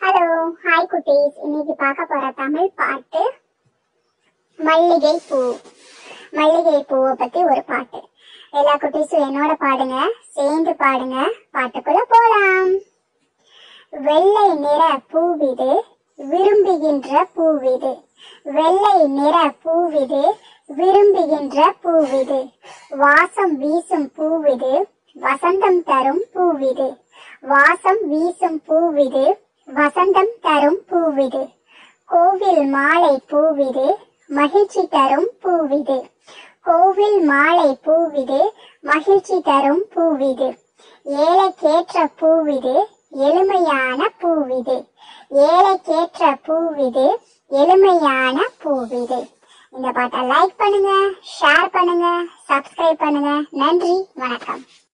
hello hi குட்டீஸ் இன்னைக்கு பார்க்க போற தமிழ் பாட்டு மல்லிகை பூ மல்லிகை பூவை பத்தி ஒரு பாட்டு எல்லா குட்டீஸும் என்னோட பாடுங்க சேர்ந்து பாடுங்க பாட்டுக்குள்ள போலாம் வெள்ளை நிற பூவிது விரும்புகின்ற பூவிது வெள்ளை நிற பூவிது விரும்புகின்ற பூவிது வாசம் வீசும் பூவிது வசந்தம் தரும் பூவிது வாசம் வீசும் பூவிது வசந்தம் தரும் பூவிது கோவில் மாலை பூவிது மகிழ்ச்சி தரும் பூவிது கோவில் மாலை பூவிது மகிழ்ச்சி தரும் பூவிது ஏழைக்கேற்ற பூவிது எளிமையான பூவிது ஏழைக்கேற்ற பூவிது எளிமையான பூவிது இந்த பாட்டை லைக் பண்ணுங்க ஷேர் பண்ணுங்க சப்ஸ்கிரைப் பண்ணுங்க நன்றி வணக்கம்